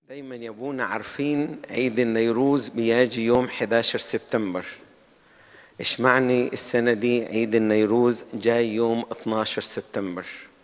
دايما يبونا عارفين عيد النيروز بيجي يوم 11 سبتمبر ايش معني السنة دي عيد النيروز جاي يوم 12 سبتمبر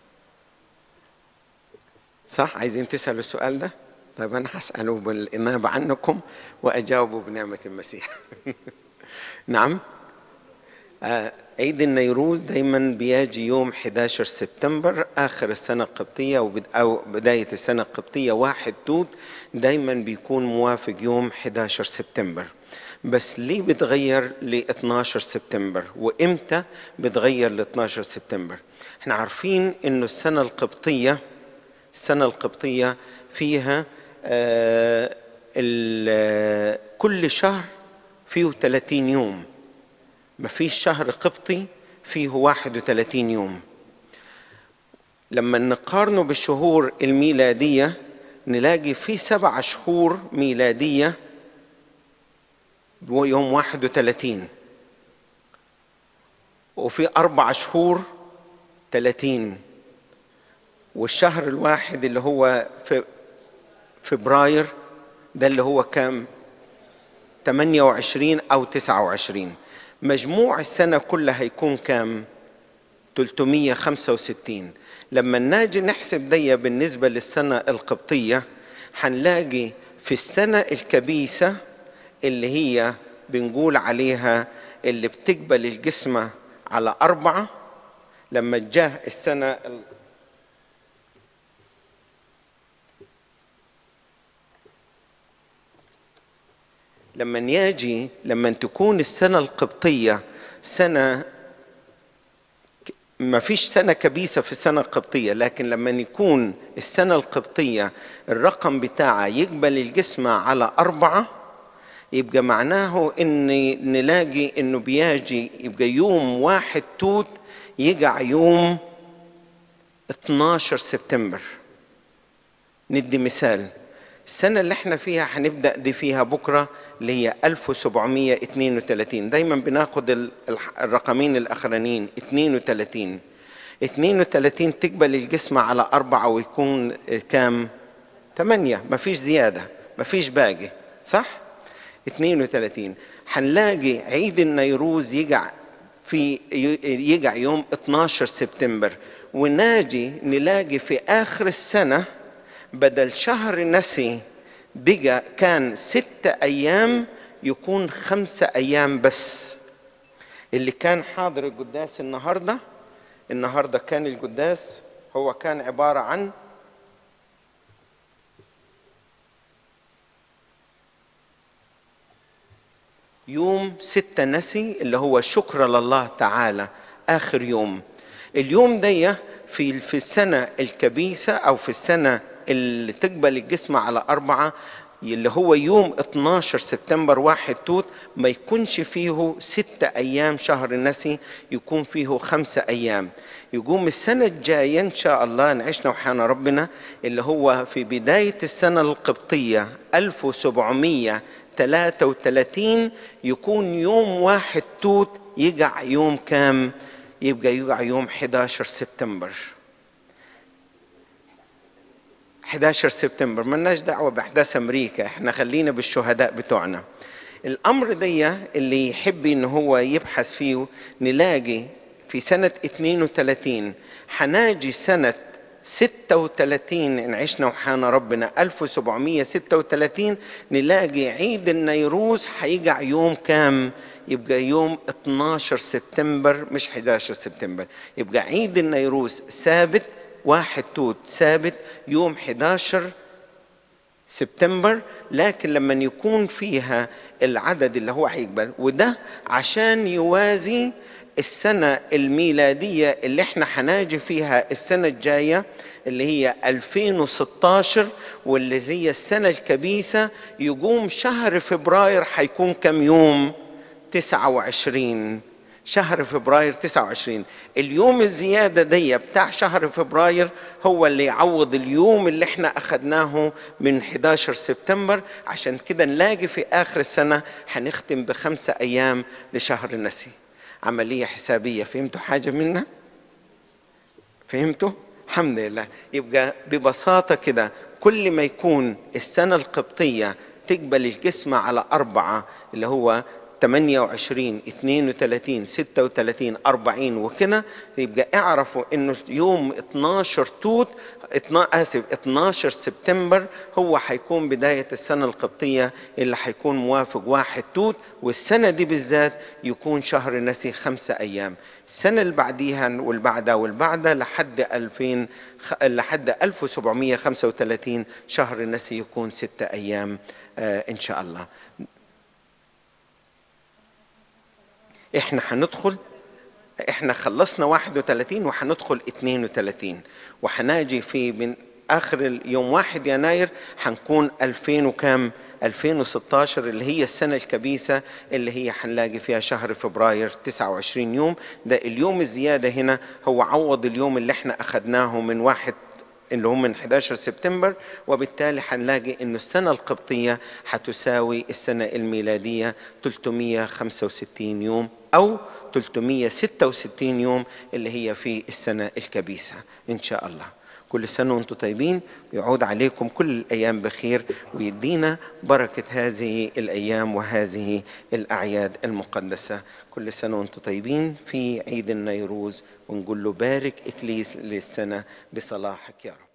صح عايزين تسألوا السؤال ده طيب أنا هسأله بالإنابة عنكم وأجاوبه بنعمة المسيح نعم آه عيد النيروز دايما بيجي يوم 11 سبتمبر آخر السنة القبطية أو بداية السنة القبطية واحد توت دايما بيكون موافق يوم 11 سبتمبر بس ليه بتغير ل 12 سبتمبر وامتى بتغير ل 12 سبتمبر احنا عارفين انه السنة القبطية السنة القبطية فيها آه كل شهر فيه 30 يوم ما فيش شهر قبطي فيه 31 يوم لما نقارنه بالشهور الميلادية نلاقي في سبع شهور ميلادية يوم 31 وفي أربع شهور 30 والشهر الواحد اللي هو في فبراير ده اللي هو كام 28 أو 29 مجموع السنة كلها هيكون كام 365 لما ناجي نحسب دي بالنسبة للسنة القبطية هنلاقي في السنة الكبيسة اللي هي بنقول عليها اللي بتقبل الجسمة على أربعة لما جاء السنة لما يجي لما تكون السنة القبطية سنة ما فيش سنة كبيسة في السنة القبطية لكن لما يكون السنة القبطية الرقم بتاعها يقبل الجسم على أربعة يبقى معناه إن نلاقي إنه بيجي يبقى يوم واحد توت يقع يوم 12 سبتمبر ندي مثال السنة اللي احنا فيها هنبدأ دي فيها بكرة اللي هي 1732 دايما بناخد الرقمين الأخرانيين 32 32 تقبل الجسم على أربعة ويكون كام؟ 8 مفيش زيادة مفيش باقي صح؟ 32 هنلاقي عيد النيروز يقع في يقع يوم 12 سبتمبر وناجي نلاقي في آخر السنة بدل شهر نسي بقى كان ستة أيام يكون خمسة أيام بس اللي كان حاضر القداس النهاردة النهاردة كان القداس هو كان عبارة عن يوم ستة نسي اللي هو شكر لله تعالى آخر يوم اليوم ده في في السنة الكبيسة أو في السنة اللي تقبل الجسم على أربعة اللي هو يوم 12 سبتمبر واحد توت ما يكونش فيه ستة أيام شهر النسي يكون فيه خمسة أيام يقوم السنة الجاية إن شاء الله نعيشنا وحيانا ربنا اللي هو في بداية السنة القبطية 1733 يكون يوم واحد توت يقع يوم كام يبقى يقع يوم 11 سبتمبر 11 سبتمبر ملناش دعوة بأحداث أمريكا احنا خلينا بالشهداء بتوعنا الأمر دي اللي يحب إن هو يبحث فيه نلاقي في سنة 32 حناجي سنة 36 إن عشنا وحانا ربنا 1736 نلاقي عيد النيروز هيقع يوم كام؟ يبقى يوم 12 سبتمبر مش 11 سبتمبر يبقى عيد النيروز ثابت واحد توت ثابت يوم 11 سبتمبر لكن لما يكون فيها العدد اللي هو هيقبل وده عشان يوازي السنة الميلادية اللي احنا هناجي فيها السنة الجاية اللي هي 2016 واللي هي السنة الكبيسة يقوم شهر فبراير هيكون كم يوم 29 شهر فبراير 29 اليوم الزيادة دي بتاع شهر فبراير هو اللي يعوض اليوم اللي احنا أخدناه من 11 سبتمبر عشان كده نلاقي في آخر السنة هنختم بخمسة أيام لشهر النسي عملية حسابية فهمتوا حاجة منها؟ فهمتوا؟ الحمد لله يبقى ببساطة كده كل ما يكون السنة القبطية تقبل الجسم على أربعة اللي هو 28 32 36 40 وكده يبقى اعرفوا انه يوم 12 توت اسف 12 سبتمبر هو هيكون بدايه السنه القبطيه اللي هيكون موافق واحد توت والسنه دي بالذات يكون شهر نسي خمسة ايام السنه اللي بعديها واللي بعدها واللي بعدها لحد 2000 لحد 1735 شهر نسي يكون ستة ايام آه ان شاء الله احنا هندخل احنا خلصنا 31 وهندخل 32 وهناجي في من اخر يوم 1 يناير هنكون 2000 وكام 2016 اللي هي السنة الكبيسة اللي هي هنلاقي فيها شهر فبراير 29 يوم ده اليوم الزيادة هنا هو عوض اليوم اللي احنا أخدناه من واحد اللي هم من 11 سبتمبر وبالتالي هنلاقي انه السنة القبطية هتساوي السنة الميلادية 365 يوم أو 366 يوم اللي هي في السنة الكبيسة إن شاء الله كل سنة وانتم طيبين ويعود عليكم كل الأيام بخير ويدينا بركة هذه الأيام وهذه الأعياد المقدسة كل سنة وانتم طيبين في عيد النيروز ونقول له بارك إكليس للسنة بصلاحك يا رب